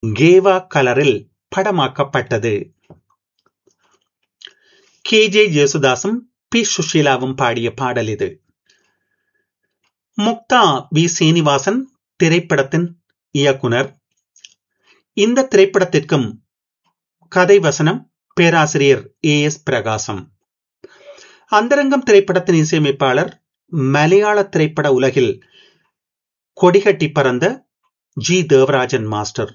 கேவா கலரில் படமாக்கப்பட்டது கே ஜே ஜேசுதாசும் பி சுஷீலாவும் பாடிய பாடல் இது முக்தா வி சீனிவாசன் திரைப்படத்தின் இயக்குனர் இந்த திரைப்படத்திற்கும் கதை வசனம் பேராசிரியர் ஏ எஸ் பிரகாசம் அந்தரங்கம் திரைப்படத்தின் இசையமைப்பாளர் மலையாள திரைப்பட உலகில் கொடிகட்டி பறந்த ஜி தேவராஜன் மாஸ்டர்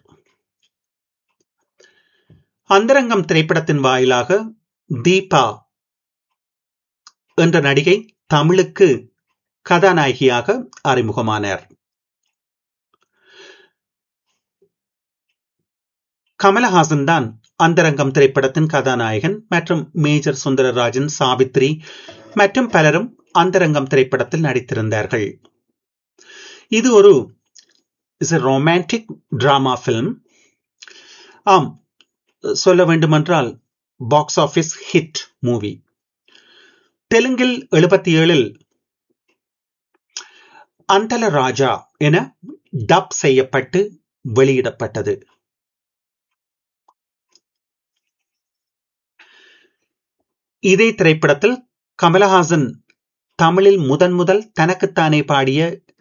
அந்தரங்கம் திரைப்படத்தின் வாயிலாக தீபா என்ற நடிகை தமிழுக்கு கதாநாயகியாக அறிமுகமானார் கமலஹாசன் தான் அந்தரங்கம் திரைப்படத்தின் கதாநாயகன் மற்றும் மேஜர் சுந்தரராஜன் சாவித்ரி மற்றும் பலரும் அந்தரங்கம் திரைப்படத்தில் நடித்திருந்தார்கள் இது ஒரு is a romantic drama film ஆம் சொல்ல வேண்டுமென்றால் பாக்ஸ் ஆபீஸ் ஹிட் மூவி தெலுங்கில் எழுபத்தி ஏழில் அந்தல ராஜா என டப் செய்யப்பட்டு வெளியிடப்பட்டது இதே திரைப்படத்தில் கமலஹாசன் தமிழில் முதன் முதல் தனக்குத்தானே பாடிய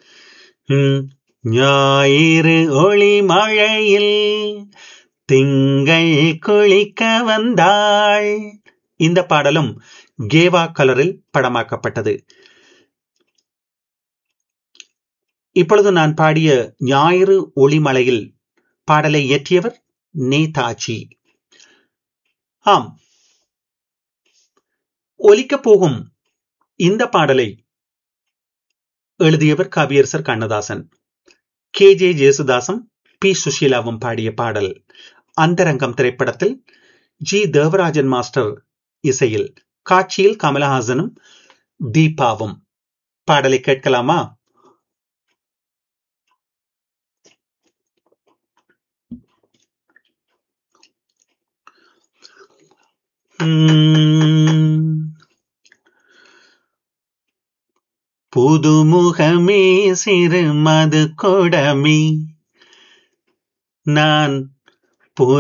ஞாயிறு ஒளி மழையில் திங்கள் குளிக்க வந்தாள் இந்த பாடலும் கேவா கலரில் படமாக்கப்பட்டது இப்பொழுது நான் பாடிய ஞாயிறு ஒளிமலையில் பாடலை இயற்றியவர் நேதாஜி ஆம் ஒலிக்கப் போகும் இந்த பாடலை எழுதியவர் கவியரசர் கண்ணதாசன் கே ஜே ஜேசுதாசும் பி சுஷீலாவும் பாடிய பாடல் அந்தரங்கம் திரைப்படத்தில் ஜி தேவராஜன் மாஸ்டர் இசையில் காட்சியில் கமலஹாசனும் தீபாவும் பாடலை கேட்கலாமா புதுமுகமே சிறு மது கொடமே நான்